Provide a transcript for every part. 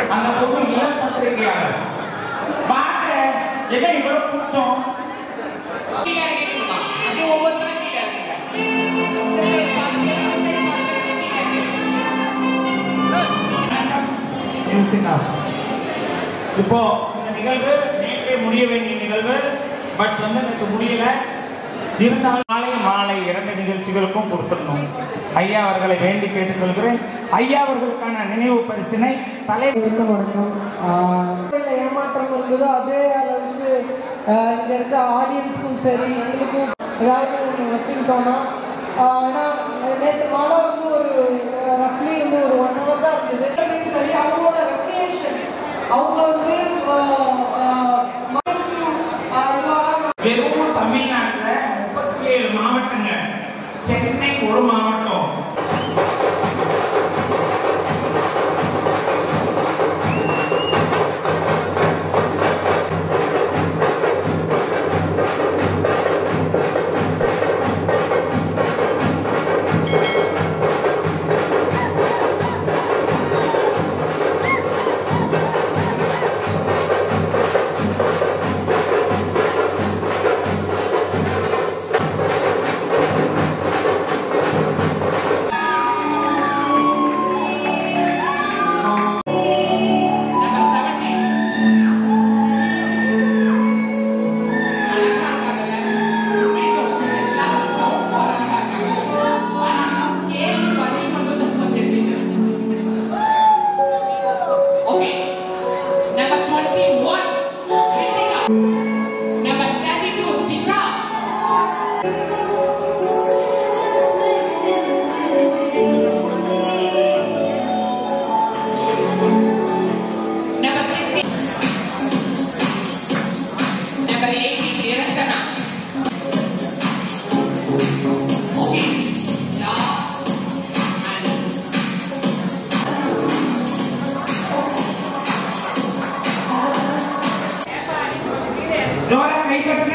அந்த பொண்ணு இளம் பத்திரிகையாளர் வாங்க என்ன இவ்வளவு கூச்சம் அது ஒவ்வொருத்தரும் கீழே இருக்குங்க. இந்த side பாருங்க, அந்த side பாருங்க, கீழே இருக்கு. யூசினா இப்போ இந்த நிகழ்வு நேற்றே முடிய வேண்டிய நிகழ்வு பட் வந்து நேற்று முடியல இருந்தாலும் மாலை மாலை இரண்டு நிகழ்ச்சிகளுக்கும் கொடுத்துடணும் ஐயா அவர்களை வேண்டி கேட்டுக்கொள்கிறேன் ஐயா அவர்களுக்கான நினைவு பரிசினை தலை இருந்த வணக்கம் இல்ல ஏமாற்றம் இருந்ததோ அதே அளவுக்கு ஆஹ் இங்க இருக்க ஆடியன்ஸுக்கும் சரி எங்களுக்கும் ஏதாவது ஒன்று வச்சுக்கிட்டோம்னா ஆனால் நேற்று மாலை வந்து ஒரு ரஃப்லி வந்து ஒரு ஒன் ஹவர் தான் இருந்தது சரி அவங்களோட ரெக்ரியேஷன் அவங்க வந்து ஆஹ், ஆஹ், மனசு, ஆஹ், இதுவாக வெறும் தமிழ்நாட்டுல முப்பத்தி ஏழு மாவட்டங்கள் சென்னை ஒரு மாவட்டம் Number 17. அழகா இருக்காங்கல்ல? போய் சொல்லுங்க. எல்லாரும் ரொம்ப அழகா இருக்காங்க. ஆனா, கேள்வி பதில் மட்டும் தான் கொஞ்சம் Okay. Number 21, Kritika. Number 32, Disha. Number 16. Number 18, Nirantana. Okay. Last and ஜோரா கை தட்டுங்க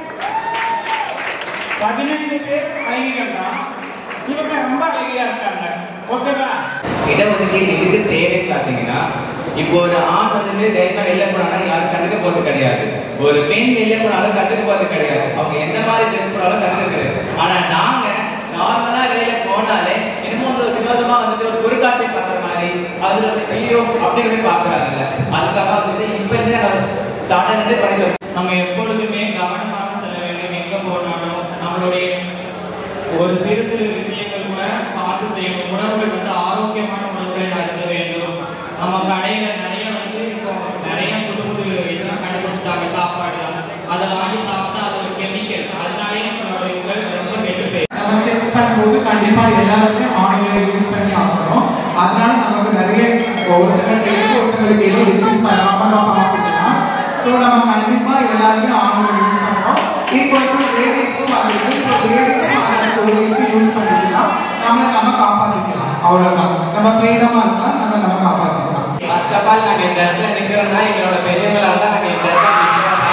பதினஞ்சு பேர் அழகிகள் தான் இவங்க ரொம்ப அழகியா இருக்காங்க ஓகேவா இடஒதுக்கீடு எதுக்கு தேவைன்னு பார்த்தீங்கன்னா இப்போ ஒரு ஆண் வந்து தைரியமா வெளில போனாங்கன்னா யாரும் கண்டுக்க போறது கிடையாது ஒரு பெண் வெளில போனாலும் கண்டுக்க போறது கிடையாது அவங்க எந்த மாதிரி ட்ரெஸ் போனாலும் கண்டுக்க கிடையாது ஆனா நாங்க நார்மலா வெளியில போனாலே என்னமோ வந்து ஒரு வினோதமா வந்துட்டு ஒரு பொருட்காட்சி பார்க்குற மாதிரி அதுல வந்து ஐயோ அப்படின்னு போய் பார்க்குறாங்கல்ல அதுக்காக வந்துட்டு இப்போ இருந்து ஸ்டார்ட் இருந்து பண்ணிட்டு வரோம். நம்ம எப்பொழுதுமே கவனமாக செல்ல வேண்டும் எங்க போனாலும் நம்மளுடைய ஒரு சிறு சிறு விஷயங்கள் கூட பார்த்து செய்யணும் உணவுகள் வந்து ஆரோக்கியமான உணவுகளை அருந்த வேண்டும் நம்ம கடையில நிறைய வந்து இப்போ நிறைய புது புது இதெல்லாம் கண்டுபிடிச்சிட்டாங்க சாப்பாடு அதை வாங்கி சாப்பிட்டா அது ஒரு கெமிக்கல் அதனாலே நம்மளுடைய உடல் ரொம்ப கெட்டு போயிடும் நம்ம செக்ஸ் பண்ணும்போது கண்டிப்பா எல்லாருமே ஆன்லைன் யூஸ் பண்ணி ஆகணும் அதனால நமக்கு நிறைய ஒருத்தங்களுக்கு ஒருத்தங்களுக்கு ஏதோ டிசீஸ் பண்ணாம நம்ம பார்த்துக்கலாம் ஸோ நம்ம கண்டிப்பா எல்லாருமே ஆன்லைன் யூஸ் பண்ணணும் ஈக்குவல் டு லேடிஸ்க்கும் வந்துருக்கு ஸோ லேடிஸ் தொழிலுக்கு யூஸ் பண்ணிக்கலாம் நம்மளை நம்ம காப்பாற்றிக்கலாம் அவ்வளவுதான் நம்ம ஃப்ரீடமா இருக்கலாம் நம்ம நம்ம காப்பாற்றிக்கலாம் ஃபர்ஸ்ட் ஆஃப் ஆல் நாங்க இந்த இடத்துல நிக்கிறோம்னா எங்களோட பெரியவங்களால தான் நாங்க இந்த இடத்துல நிக்கிறோம்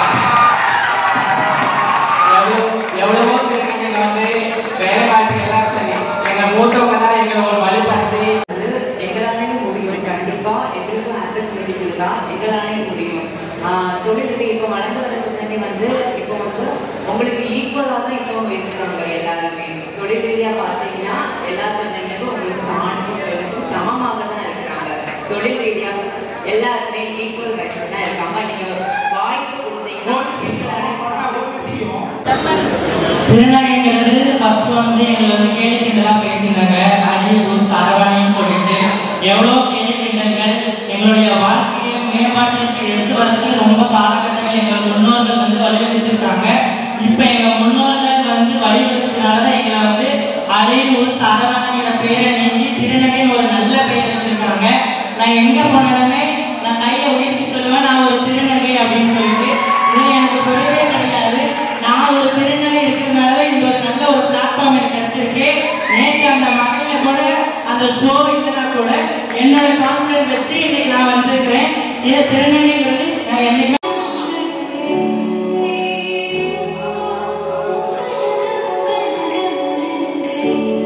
எவ்வளவு எவ்வளவோ பேருக்கு இங்க வந்து வேலை வாய்ப்பு எல்லாம் சரி எங்க மூத்தவங்க தான் எங்களை ஒரு வழிபடுத்தி வந்து எங்களாலையும் முடியும் கண்டிப்பா எங்களுக்கும் ஆப்பர்ச்சுனிட்டி கொடுத்தா எங்களாலையும் முடியும் ஆஹ் தொழில் ரீதி இப்போ வளர்ந்து வரதுக்கு தாண்டி வந்து இப்போ வந்து உங்களுக்கு ஈக்குவலாக தான் இப்போ இருக்கிறாங்க எல்லாருமே தொழில் ரீதியா பார்த்தீங்கன்னா எல்லா பிரச்சனைகளும் உங்களுக்கு ஆணுக்கும் பெண்ணுக்கும் சமமாக தான் இருக்கிறாங்க தொழில் ரீதியா எல்லாருமே ஈக்குவல் ரைட்ல தான் இருக்காங்க நீங்க வாய்ப்பு கொடுத்தீங்கன்னா எங்களாலையும் ஒரு விஷயம் திருநங்கைங்கிறது ஃபர்ஸ்ட் வந்து எங்களை வந்து கேலி கிண்டலாக பேசினாங்க அடி ஊஸ் அரவாணின்னு சொல்லிட்டு எவ்வளோ கேலி கிண்டல்கள் எங்களுடைய வாழ்க்கையை மேம்பாட்டிற்கு எடுத்து வரதுக்கு ரொம்ப காலகட்டங்கள் எங்கள் முன்னோர்கள் வந்து வழிவகுச்சிருக்காங்க இப்போ எங்கள் முன்னோர்கள் வந்து வழிவகுச்சதுனால தான் எங்களை வந்து அடி ஊஸ் அரவாணிங்கிற பேரை நீங்கி திருநங்கைன்னு ஒரு நல்ல பெயர் வச்சிருக்காங்க நான் எங்கே போனாலுமே நான் கையை உயர்த்தி சொல்லுவேன் நான் ஒரு திருநங்கை அப்படின்னு சொல்லிட்டு இதில் எனக்கு குறைவே கிடையாது நான் ஒரு திருநங்கை இருக்கிறதுனால தான் இந்த ஒரு நல்ல ஒரு பிளாட்ஃபார்ம் எனக்கு கிடைச்சிருக்கு நேற்று அந்த மகளில கூட அந்த ஷோ இல்லைனா கூட என்னோட கான்ஃபிடன்ட் வச்சு இன்னைக்கு நான் வந்திருக்கிறேன் இது திருநங்கைங்கிறது நான் என்னைக்குமே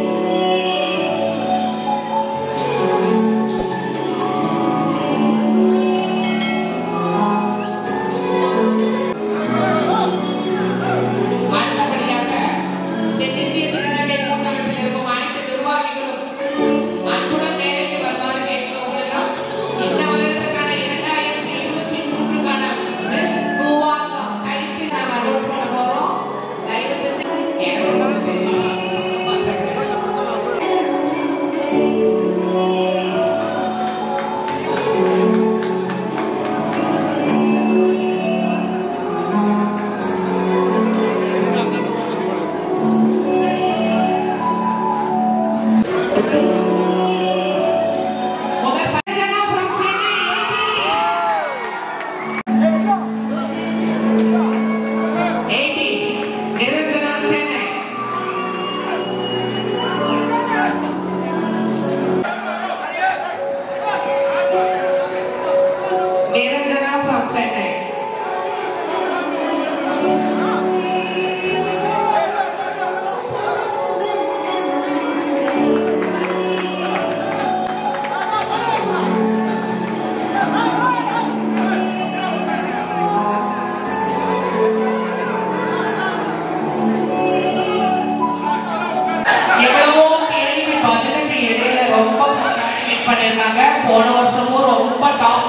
Thank you.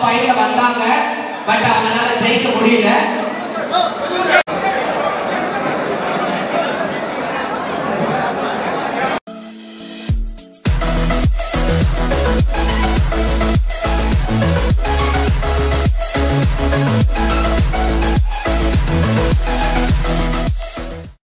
ஃபைவ்ல வந்தாங்க பட் அவங்களால ஜெயிக்க முடியல